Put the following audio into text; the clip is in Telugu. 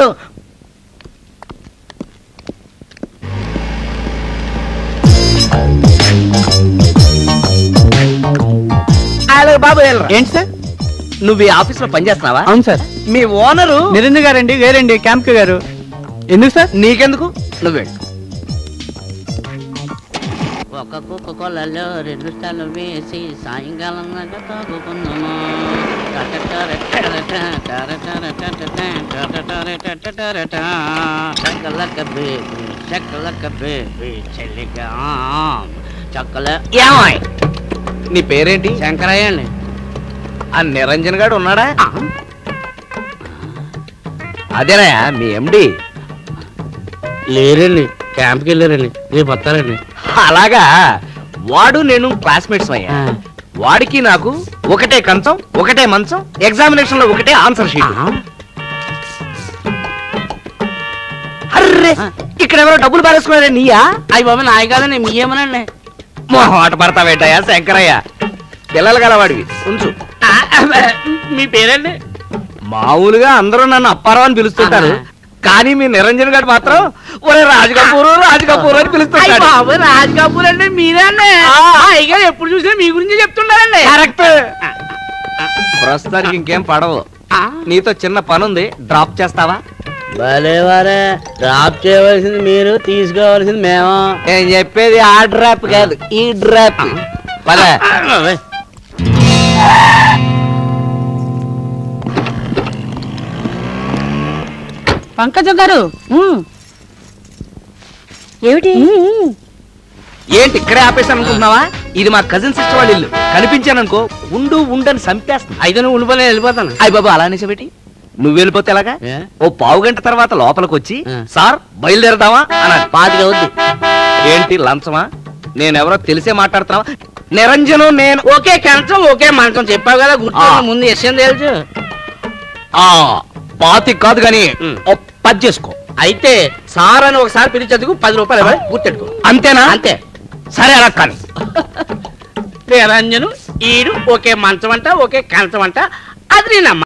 ఉండు అలాగే బాబు వెళ్ళరా ఏంటి సార్ నువ్వు ఈ ఆఫీస్ లో పనిచేస్తున్నావా అవును సార్ మీ ఓనరు నిరంజన్ గారండి వేరండి క్యాంప్ గారు ఎందుకు సార్ నీకెందుకు నువ్వు వెళ్ళు ఒక కుక్క కొలలో రెండు స్టాలు వేసి సాయంకాలం దాకా తాగుకుందాము చక్కలక్క బేబీ చక్కలక్క బేబీ చెల్లిగా చక్కల ఏమాయ్ నీ పేరేంటి శంకరయ్య అండి ఆ నిరంజన్ గాడు ఉన్నాడా అదేనా మీ ఎండి లేరండి క్యాంప్కి వెళ్ళారండి రేపు వస్తారండి అలాగా వాడు నేను క్లాస్మేట్స్ అయ్యా వాడికి నాకు ఒకటే కంచం ఒకటే మంచం ఎగ్జామినేషన్ లో ఒకటే ఆన్సర్ షీట్ అర్రే ఇక్కడ ఎవరో డబ్బులు పారేసుకున్నారే నీయా అయ్యి బాబు నాయ కాదండి మీ ఏమనండి మొహమాట పడతావేటయ్యా శంకరయ్య పిల్లలు గలవాడివి ఉంచు మీ పేరండి మామూలుగా అందరూ నన్ను అప్పారావు అని పిలుస్తుంటారు ఆహా. కానీ మీ నిరంజన్ గారు మాత్రం ఒరే రాజు కపూర్ రాజు కపూర్ అని పిలుస్తుంటాడు బాబు రాజ్ కపూర్ అండి మీరండి ఆ. అయ్యగారు ఎప్పుడు చూసినా మీ గురించి చెప్తుంటారండి కరెక్ట్ ప్రస్తుతానికి ఇంకేం పడవు నీతో చిన్న పనుంది డ్రాప్ చేస్తావా భలే వారే డ్రాప్ చేయవలసింది మీరు తీసుకోవాల్సింది మేము నేను చెప్పేది ఆ డ్రాప్ కాదు ఈ డ్రాప్ పద పంకజం గారు ఏమిటి ఏంటి ఇక్కడే ఆపేసాను అనుకుంటున్నావా ఇది మా కజిన్ సిస్టర్ వాళ్ళ ఇల్లు కనిపించాననుకో ఉండు ఉండని చంపేస్తా అయితే నువ్వు ఉండిపోలే వెళ్ళిపోతాను అయ్య బాబు అలానే చెబెట్టి నువ్వు వెళ్ళిపోతే ఎలాగా ఏ? ఓ పావు గంట తర్వాత లోపలికి వచ్చి ఆ. సార్ బయలుదేరదామా అన్నాడు పాతిక అవుద్ది ఏంటి లంచమా నేనెవరో తెలిసే మాట్లాడుతున్నావా నిరంజను నేను ఓకే కంచం ఓకే మంచం చెప్పావు కదా గుర్తు ఆ. ముందు విషయం తెలుసు ఆ పాతి కాదు కానీ ఉమ్. ఓ పది చేసుకో అయితే సార్ అని ఒకసారి పిలిచేందుకు పది రూపాయలు ఇవ్వాలి గుర్తెట్టుకో అంతేనా అంతే సరే అలా కానీ నిరంజను ఈడు ఒకే మంచం అంట ఒకే కంచం అంట అది నేను